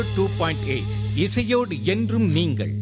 two point eight இசையோடு என்றும் நீங்கள்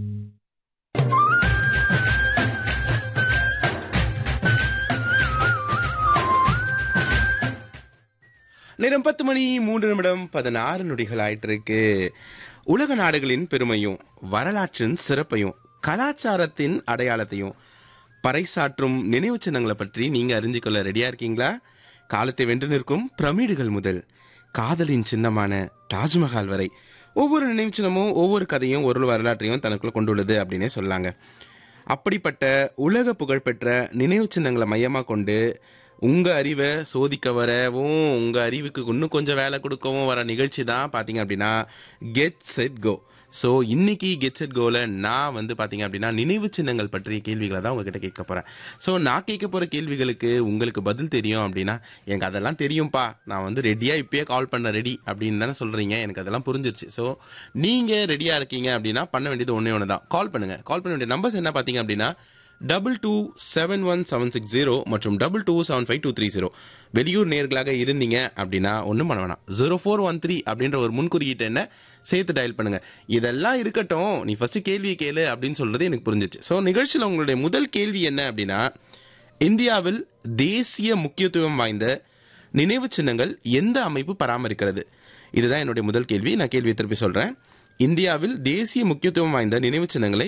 நேரம் பத்து மணி மூன்று நிமிடம் பதினாறு நொடிகள் ஆயிட்டு இருக்கு உலக நாடுகளின் பெருமையும் வரலாற்றின் சிறப்பையும் கலாச்சாரத்தின் அடையாளத்தையும் பறைசாற்றும் நினைவு சின்னங்களை பற்றி நீங்க அறிஞ்சு கொள்ள ரெடியா இருக்கீங்களா காலத்தை வென்று நிற்கும் பிரமிடுகள் முதல் காதலின் சின்னமான தாஜ்மஹால் வரை ஒவ்வொரு நினைவு சின்னமும் ஒவ்வொரு கதையும் ஒரு வரலாற்றையும் தனக்குள்ள கொண்டுள்ளது அப்படின்னே சொல்லாங்க அப்படிப்பட்ட உலக புகழ்பெற்ற நினைவு சின்னங்களை மையமாக கொண்டு உங்க அறிவை சோதிக்க வரவும் உங்க அறிவுக்கு இன்னும் கொஞ்சம் வேலை கொடுக்கவும் வர நிகழ்ச்சி தான் பாத்தீங்க அப்படின்னா கெட் செட் கோ ஸோ இன்னைக்கு கெட் செட் கோல நான் வந்து பாத்தீங்க அப்படின்னா நினைவு சின்னங்கள் பற்றிய கேள்விகளை தான் உங்ககிட்ட கேட்க போறேன் ஸோ நான் கேட்க போற கேள்விகளுக்கு உங்களுக்கு பதில் தெரியும் அப்படின்னா எனக்கு அதெல்லாம் தெரியும்ப்பா நான் வந்து ரெடியா இப்பயே கால் பண்ண ரெடி அப்படின்னு தானே சொல்றீங்க எனக்கு அதெல்லாம் புரிஞ்சிருச்சு ஸோ நீங்க ரெடியா இருக்கீங்க அப்படின்னா பண்ண வேண்டியது ஒன்னே ஒன்று தான் கால் பண்ணுங்க கால் பண்ண வேண்டிய நம்பர்ஸ் என்ன பாத்தீங்க அப்படின்னா double two seven one seven six zero மற்றும் double two seven five two three zero வெளியூர் நேர்களாக இருந்தீங்க அப்படின்னா ஒன்றும் பண்ண வேணாம் ஜீரோ ஃபோர் ஒன் த்ரீ அப்படின்ற ஒரு முன்குறியீட்டு என்ன சேர்த்து டயல் பண்ணுங்க இதெல்லாம் இருக்கட்டும் நீ ஃபர்ஸ்ட் கேள்வி கேளு அப்படின்னு சொல்றது எனக்கு புரிஞ்சிச்சு ஸோ நிகழ்ச்சியில் உங்களுடைய முதல் கேள்வி என்ன அப்படின்னா இந்தியாவில் தேசிய முக்கியத்துவம் வாய்ந்த நினைவு சின்னங்கள் எந்த அமைப்பு பராமரிக்கிறது இதுதான் என்னுடைய முதல் கேள்வி நான் கேள்வியை திருப்பி சொல்றேன் இந்தியாவில் தேசிய முக்கியத்துவம் வாய்ந்த நினைவு சின்னங்களை